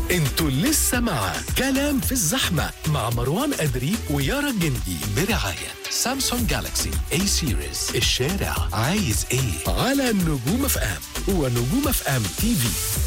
انتوا لسه مع كلام في الزحمة مع مروان أدري ويارا الجندي برعاية سامسونج جالاكسي اي سيريز الشارع عايز ايه على نجوم اف ام ونجوم اف ام تي في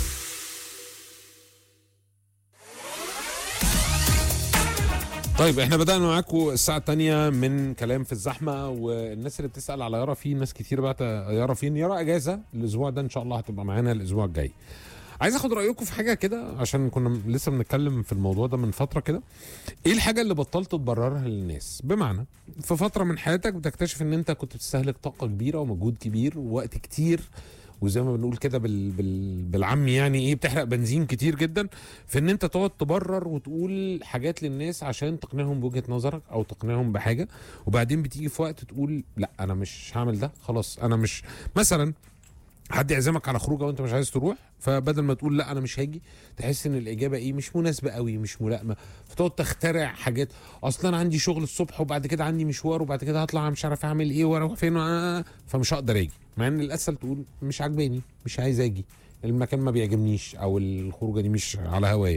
طيب احنا بدأنا معاكم الساعة الثانية من كلام في الزحمة والناس اللي بتسأل على يارا في ناس كتير بعت يارا فين يارا اجازة الاسبوع ده ان شاء الله هتبقى معانا الاسبوع الجاي عايز اخد رايكم في حاجه كده عشان كنا لسه بنتكلم في الموضوع ده من فتره كده ايه الحاجه اللي بطلت تبررها للناس بمعنى في فتره من حياتك بتكتشف ان انت كنت بتستهلك طاقه كبيره ومجهود كبير ووقت كتير وزي ما بنقول كده بال... بال... بالعام يعني ايه بتحرق بنزين كتير جدا في ان انت تقعد تبرر وتقول حاجات للناس عشان تقنعهم بوجهه نظرك او تقنعهم بحاجه وبعدين بتيجي في وقت تقول لا انا مش هعمل ده خلاص انا مش مثلا حد يعزمك على خروجه وانت مش عايز تروح فبدل ما تقول لا انا مش هاجي تحس ان الاجابه ايه مش مناسبه قوي مش ملائمه فتقعد تخترع حاجات اصلا انا عندي شغل الصبح وبعد كده عندي مشوار وبعد كده هطلع مش عارف اعمل ايه واروح فين وأنا فمش هقدر اجي مع ان الاسهل تقول مش عاجباني مش عايز اجي المكان ما بيعجبنيش او الخروجه دي مش على هوايه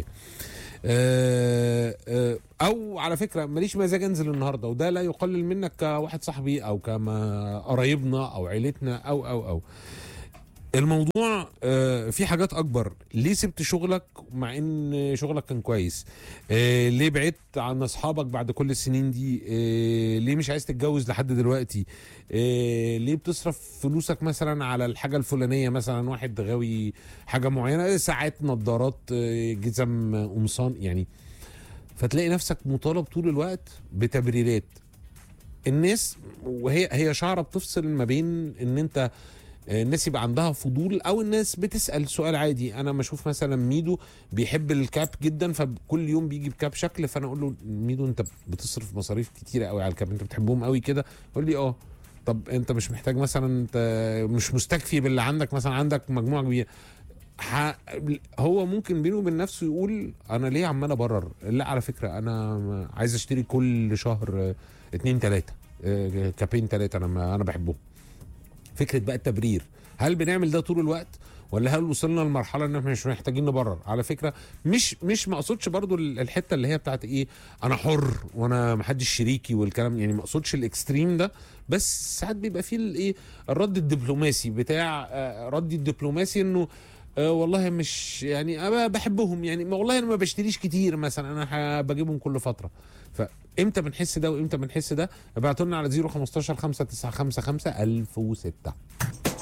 آه، آه، او على فكره ماليش مزاج انزل النهارده وده لا يقلل منك كواحد صاحبي او كما قرايبنا او عيلتنا او او او الموضوع آه، في حاجات اكبر ليه سبت شغلك مع ان شغلك كان كويس آه، ليه بعدت عن اصحابك بعد كل السنين دي آه، ليه مش عايز تتجوز لحد دلوقتي آه، ليه بتصرف فلوسك مثلا على الحاجه الفلانيه مثلا واحد غاوي حاجه معينه ساعات نظارات آه، جزم قمصان يعني فتلاقي نفسك مطالب طول الوقت بتبريرات الناس وهي هي شعره بتفصل ما بين ان انت الناس يبقى عندها فضول او الناس بتسال سؤال عادي انا ما اشوف مثلا ميدو بيحب الكاب جدا فكل يوم بيجي بكاب شكل فانا اقول له ميدو انت بتصرف مصاريف كتيره قوي على الكاب انت بتحبهم قوي كده يقول لي اه طب انت مش محتاج مثلا انت مش مستكفي باللي عندك مثلا عندك مجموعه كبيره ح... هو ممكن بينه وبين نفسه يقول انا ليه عمال ابرر لا على فكره انا عايز اشتري كل شهر آه، اتنين تلاته آه، كابين تلاته انا ما انا بحبهم فكره بقى التبرير هل بنعمل ده طول الوقت ولا هل وصلنا لمرحله ان احنا مش محتاجين نبرر على فكره مش مش ما اقصدش برضو ال- الحته اللي هي بتاعت ايه انا حر وانا ما حدش شريكي والكلام يعني ما اقصدش الاكستريم ده بس ساعات بيبقى فيه الايه الرد الدبلوماسي بتاع آه، ردي الدبلوماسي انه آه والله مش يعني انا بحبهم يعني ما والله انا ما بشتريش كتير مثلا انا ح- بجيبهم كل فتره فامتى بنحس ده وامتى بنحس ده ابعتوا لنا على 015 595 1006